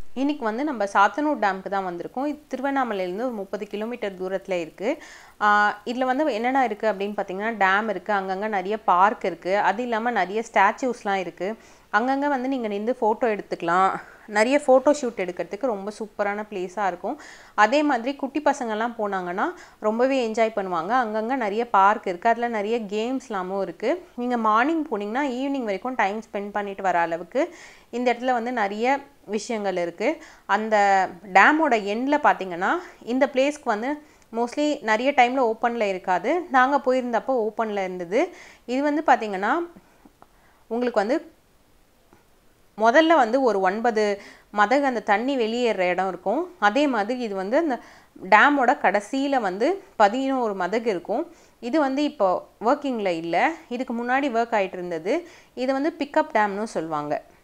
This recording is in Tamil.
இன்னைக்கு வந்து நம்ம சாத்தனூர் டேமுக்கு தான் வந்திருக்கோம் இது திருவண்ணாமலையிலேருந்து ஒரு முப்பது கிலோமீட்டர் தூரத்தில் இருக்குது இதில் வந்து என்னென்ன இருக்குது அப்படின்னு பார்த்தீங்கன்னா டேம் இருக்குது அங்கங்கே நிறைய பார்க் இருக்குது அது இல்லாமல் நிறைய ஸ்டாச்சூஸ்லாம் இருக்குது அங்கங்கே வந்து நீங்கள் நின்று ஃபோட்டோ எடுத்துக்கலாம் நிறைய ஃபோட்டோ ஷூட் எடுக்கிறதுக்கு ரொம்ப சூப்பரான பிளேஸாக இருக்கும் அதே மாதிரி குட்டி பசங்கள்லாம் போனாங்கன்னா ரொம்பவே என்ஜாய் பண்ணுவாங்க அங்கங்கே நிறைய பார்க் இருக்குது அதில் நிறைய கேம்ஸ்லாமும் இருக்குது நீங்கள் மார்னிங் போனீங்கன்னா ஈவினிங் வரைக்கும் டைம் ஸ்பெண்ட் பண்ணிட்டு வர அளவுக்கு இந்த இடத்துல வந்து நிறைய விஷயங்கள் இருக்குது அந்த டேமோட எண்டில் பார்த்தீங்கன்னா இந்த பிளேஸ்க்கு வந்து மோஸ்ட்லி நிறைய டைமில் ஓப்பனில் இருக்காது நாங்கள் போயிருந்தப்போ ஓப்பனில் இருந்தது இது வந்து பார்த்திங்கன்னா உங்களுக்கு வந்து முதல்ல வந்து ஒரு ஒன்பது மதகு அந்த தண்ணி வெளியேற இடம் இருக்கும் அதே மாதிரி இது வந்து அந்த டேமோட கடைசியில் வந்து பதினோரு மதகு இருக்கும் இது வந்து இப்போ ஒர்க்கிங்கில் இல்லை இதுக்கு முன்னாடி ஒர்க் ஆகிட்டு இருந்தது இது வந்து பிக்கப் டேம்னு சொல்லுவாங்க